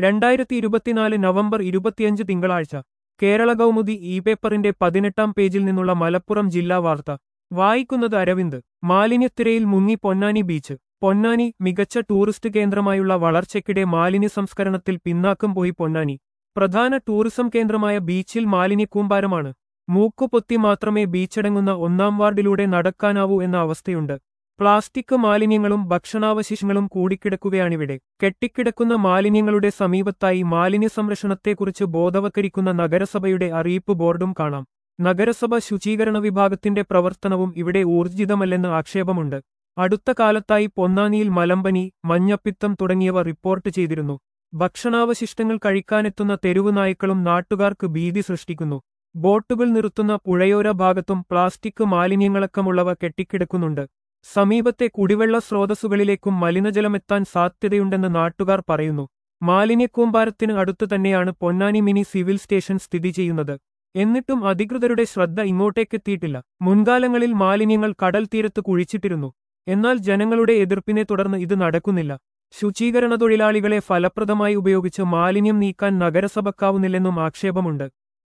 രണ്ടായിരത്തി ഇരുപത്തിനാല് നവംബർ ഇരുപത്തിയഞ്ച് തിങ്കളാഴ്ച കേരള കൗമുദി ഇ പേപ്പറിന്റെ പതിനെട്ടാം പേജിൽ നിന്നുള്ള മലപ്പുറം ജില്ലാ വാർത്ത വായിക്കുന്നത് അരവിന്ദ് മാലിന്യത്തിരയിൽ മുങ്ങി പൊന്നാനി ബീച്ച് പൊന്നാനി മികച്ച ടൂറിസ്റ്റ് കേന്ദ്രമായുള്ള വളർച്ചയ്ക്കിടെ മാലിന്യ സംസ്കരണത്തിൽ പിന്നാക്കം പോയി പൊന്നാനി പ്രധാന ടൂറിസം കേന്ദ്രമായ ബീച്ചിൽ മാലിന്യക്കൂമ്പാരമാണ് മൂക്കുപൊത്തി മാത്രമേ ബീച്ചടങ്ങുന്ന ഒന്നാം വാർഡിലൂടെ നടക്കാനാവൂ എന്ന അവസ്ഥയുണ്ട് പ്ലാസ്റ്റിക് മാലിന്യങ്ങളും ഭക്ഷണാവശിഷ്ടങ്ങളും കൂടിക്കിടക്കുകയാണിവിടെ കെട്ടിക്കിടക്കുന്ന മാലിന്യങ്ങളുടെ സമീപത്തായി മാലിന്യ സംരക്ഷണത്തെക്കുറിച്ച് ബോധവൽക്കരിക്കുന്ന നഗരസഭയുടെ അറിയിപ്പ് ബോർഡും കാണാം നഗരസഭ ശുചീകരണ വിഭാഗത്തിന്റെ പ്രവർത്തനവും ഇവിടെ ഊർജിതമല്ലെന്ന് ആക്ഷേപമുണ്ട് അടുത്ത കാലത്തായി പൊന്നാനിയിൽ മലമ്പനി മഞ്ഞപ്പിത്തം തുടങ്ങിയവ റിപ്പോർട്ട് ചെയ്തിരുന്നു ഭക്ഷണാവശിഷ്ടങ്ങൾ കഴിക്കാനെത്തുന്ന തെരുവു നായ്ക്കളും നാട്ടുകാർക്ക് ഭീതി സൃഷ്ടിക്കുന്നു ബോട്ടുകൾ നിർത്തുന്ന പുഴയോര ഭാഗത്തും പ്ലാസ്റ്റിക് മാലിന്യങ്ങളടക്കമുള്ളവ കെട്ടിക്കിടക്കുന്നുണ്ട് സമീപത്തെ കുടിവെള്ള സ്രോതസ്സുകളിലേക്കും മലിനജലമെത്താൻ സാധ്യതയുണ്ടെന്ന് നാട്ടുകാർ പറയുന്നു മാലിന്യക്കൂമ്പാരത്തിന് അടുത്തു തന്നെയാണ് പൊന്നാനി മിനി സിവിൽ സ്റ്റേഷൻ സ്ഥിതി ചെയ്യുന്നത് എന്നിട്ടും അധികൃതരുടെ ശ്രദ്ധ ഇങ്ങോട്ടേക്കെത്തിയിട്ടില്ല മുൻകാലങ്ങളിൽ മാലിന്യങ്ങൾ കടൽ തീരത്ത് കുഴിച്ചിട്ടിരുന്നു എന്നാൽ ജനങ്ങളുടെ എതിർപ്പിനെ തുടർന്ന് ഇത് നടക്കുന്നില്ല ശുചീകരണ തൊഴിലാളികളെ ഫലപ്രദമായി ഉപയോഗിച്ച് മാലിന്യം നീക്കാൻ നഗരസഭക്കാവുന്നില്ലെന്നും ആക്ഷേപമുണ്ട്